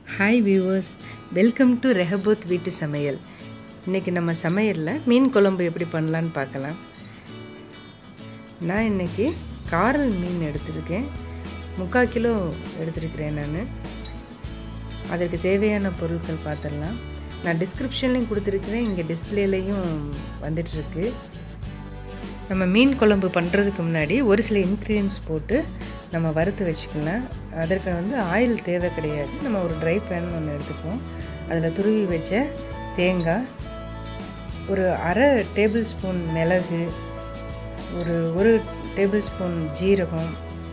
hi viewers welcome to Rehoboth வீட்டு சமையல் இன்றைக்கி நம்ம சமையலில் மீன் குழம்பு எப்படி பண்ணலான்னு பார்க்கலாம் நான் இன்றைக்கி காரல் மீன் எடுத்திருக்கேன் முக்கால் கிலோ எடுத்திருக்கிறேன் நான் அதற்கு தேவையான பொருட்கள் பார்த்துடலாம் நான் டிஸ்கிரிப்ஷன்லேயும் கொடுத்துருக்கிறேன் இங்கே டிஸ்பிளேலையும் வந்துட்டுருக்கு நம்ம மீன் குழம்பு பண்ணுறதுக்கு முன்னாடி ஒரு சில இன்க்ரீடியன்ஸ் போட்டு நம்ம வறுத்து வச்சுக்கலாம் அதற்கு வந்து ஆயில் தேவை கிடையாது நம்ம ஒரு ட்ரை பேன் ஒன்று எடுத்துப்போம் அதில் துருவி வச்ச தேங்காய் ஒரு அரை டேபிள் ஸ்பூன் மிளகு ஒரு ஒரு டேபிள் ஸ்பூன் ஜீரகம்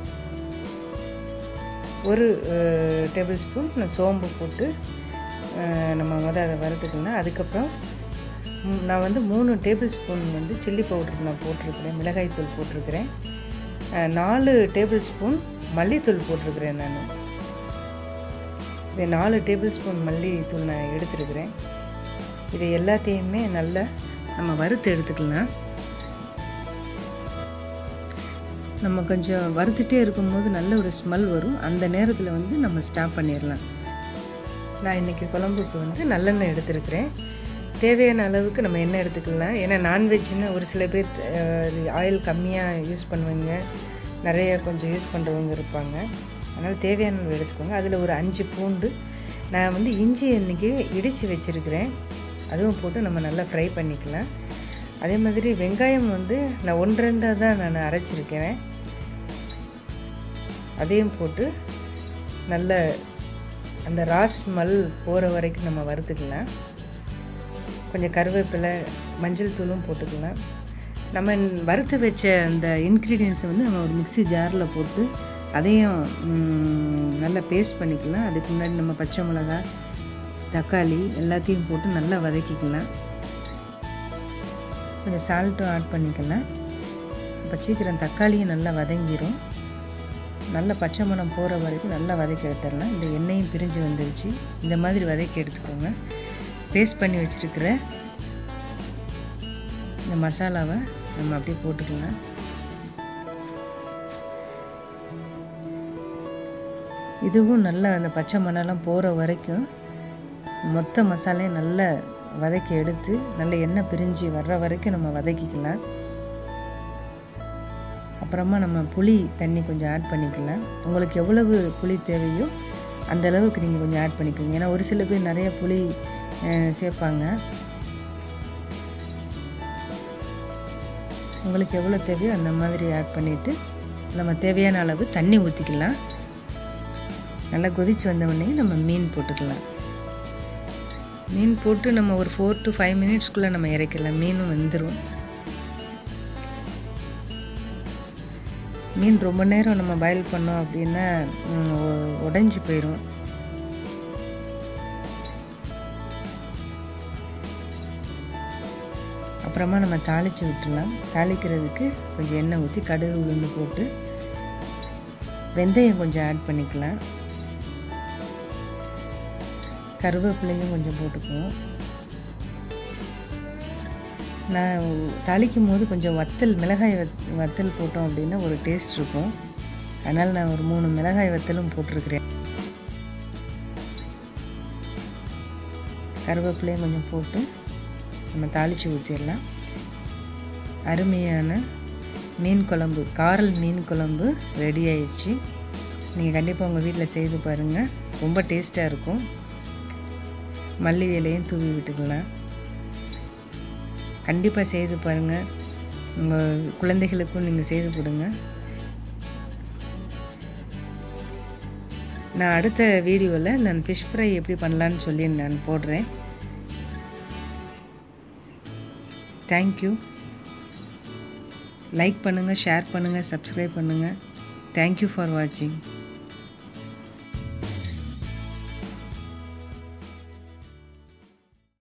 ஒரு டேபிள் ஸ்பூன் சோம்பு போட்டு நம்ம முதல் அதை வறுத்துக்கலாம் அதுக்கப்புறம் நான் வந்து மூணு டேபிள் ஸ்பூன் வந்து சில்லி பவுடர் நான் போட்டிருக்கிறேன் மிளகாய் தூள் போட்டிருக்கிறேன் நாலு டேபிள் ஸ்பூன் மல்லித்தூள் போட்டிருக்கிறேன் நான் இது நாலு டேபிள் ஸ்பூன் மல்லித்தூள் நான் எடுத்துருக்கிறேன் இது எல்லாத்தையுமே நல்லா நம்ம வறுத்து எடுத்துக்கலாம் நம்ம கொஞ்சம் வறுத்துட்டே இருக்கும்போது நல்ல ஒரு ஸ்மெல் வரும் அந்த நேரத்தில் வந்து நம்ம ஸ்டாப் பண்ணிடலாம் நான் இன்றைக்கி குழம்புக்கு வந்து நல்லெண்ணெய் எடுத்துருக்கிறேன் தேவையான அளவுக்கு நம்ம எண்ணெய் எடுத்துக்கலாம் ஏன்னா நான்வெஜ்னு ஒரு சில பேர் ஆயில் கம்மியாக யூஸ் பண்ணுவாங்க நிறைய கொஞ்சம் யூஸ் பண்ணுறவங்க இருப்பாங்க அதனால் தேவையான அளவு எடுத்துக்கோங்க அதில் ஒரு அஞ்சு பூண்டு நான் வந்து இஞ்சி இன்றைக்கி இடித்து வச்சுருக்கிறேன் அதுவும் போட்டு நம்ம நல்லா ஃப்ரை பண்ணிக்கலாம் அதே மாதிரி வெங்காயம் வந்து நான் ஒன்று ரெண்டாக தான் நான் அரைச்சிருக்கிறேன் அதையும் போட்டு நல்ல அந்த ராஸ் மல் போகிற வரைக்கும் நம்ம வறுத்துக்கலாம் கொஞ்சம் கருவேப்பிலை மஞ்சள் தூளும் போட்டுக்கலாம் நம்ம வறுத்து வச்ச அந்த இன்க்ரீடியன்ஸை வந்து நம்ம ஒரு மிக்சி ஜாரில் போட்டு அதையும் நல்லா பேஸ்ட் பண்ணிக்கலாம் அதுக்கு முன்னாடி நம்ம பச்சை மிளகா தக்காளி எல்லாத்தையும் போட்டு நல்லா வதக்கிக்கலாம் கொஞ்சம் சால்ட்டும் ஆட் பண்ணிக்கலாம் அப்போ சீக்கிரம் தக்காளியும் நல்லா வதங்கிடும் நல்ல பச்சை மணம் போகிற வரைக்கும் நல்லா வதக்கி எடுத்துடலாம் இந்த எண்ணெயும் பிரிஞ்சு வந்துருச்சு இந்த மாதிரி வதக்கி எடுத்துக்கோங்க பேஸ்ட் பண்ணி வச்சுருக்கிற இந்த மசாலாவை நம்ம அப்படியே போட்டுக்கலாம் இதுவும் நல்லா அந்த பச்சை மணலாம் போகிற வரைக்கும் மொத்த மசாலையும் நல்லா வதக்கி எடுத்து நல்ல எண்ணெய் பிரிஞ்சு வர்ற வரைக்கும் நம்ம வதக்கிக்கலாம் அப்புறமா நம்ம புளி தண்ணி கொஞ்சம் ஆட் பண்ணிக்கலாம் உங்களுக்கு எவ்வளவு புளி தேவையோ அந்த அளவுக்கு நீங்கள் கொஞ்சம் ஆட் பண்ணிக்கோங்க ஏன்னா ஒரு சில பேர் நிறைய புளி சேர்ப்பாங்க உங்களுக்கு எவ்வளோ தேவையோ அந்த மாதிரி ஆட் பண்ணிவிட்டு நம்ம தேவையான அளவு தண்ணி ஊற்றிக்கலாம் நல்லா கொதித்து வந்தவொடனே நம்ம மீன் போட்டுக்கலாம் மீன் போட்டு நம்ம ஒரு ஃபோர் டு ஃபைவ் மினிட்ஸ்க்குள்ளே நம்ம இறக்கலாம் மீனும் வெந்துடும் மீன் ரொம்ப நேரம் நம்ம பாயில் பண்ணோம் அப்படின்னா உடஞ்சி போயிடும் அப்புறமா நம்ம தாளித்து விட்டுடலாம் தாளிக்கிறதுக்கு கொஞ்சம் எண்ணெய் ஊற்றி கடுகு உளுந்து போட்டு வெந்தயம் கொஞ்சம் ஆட் பண்ணிக்கலாம் கருவேப்பிலையும் கொஞ்சம் போட்டுக்குவோம் நான் தாளிக்கும் போது கொஞ்சம் வத்தல் மிளகாய் வத்தல் போட்டோம் அப்படின்னா ஒரு டேஸ்ட் இருக்கும் அதனால் நான் ஒரு மூணு மிளகாய் வத்தலும் போட்டிருக்கிறேன் கருவேப்பிலையும் கொஞ்சம் போட்டு நம்ம தாளித்து ஊற்றிடலாம் அருமையான மீன் குழம்பு காரல் மீன் குழம்பு ரெடி ஆயிடுச்சு நீங்கள் கண்டிப்பாக உங்கள் வீட்டில் செய்து பாருங்கள் ரொம்ப டேஸ்ட்டாக இருக்கும் மல்லி இலையும் தூவி விட்டுக்கலாம் கண்டிப்பாக செய்து பாருங்கள் உங்கள் குழந்தைகளுக்கும் நீங்கள் செய்து கொடுங்க நான் அடுத்த வீடியோவில் நான் ஃபிஷ் ஃப்ரை எப்படி பண்ணலான்னு சொல்லி நான் போடுறேன் தேங்க்யூ லைக் பண்ணுங்கள் ஷேர் பண்ணுங்கள் சப்ஸ்கிரைப் பண்ணுங்கள் தேங்க்யூ ஃபார் வாட்சிங்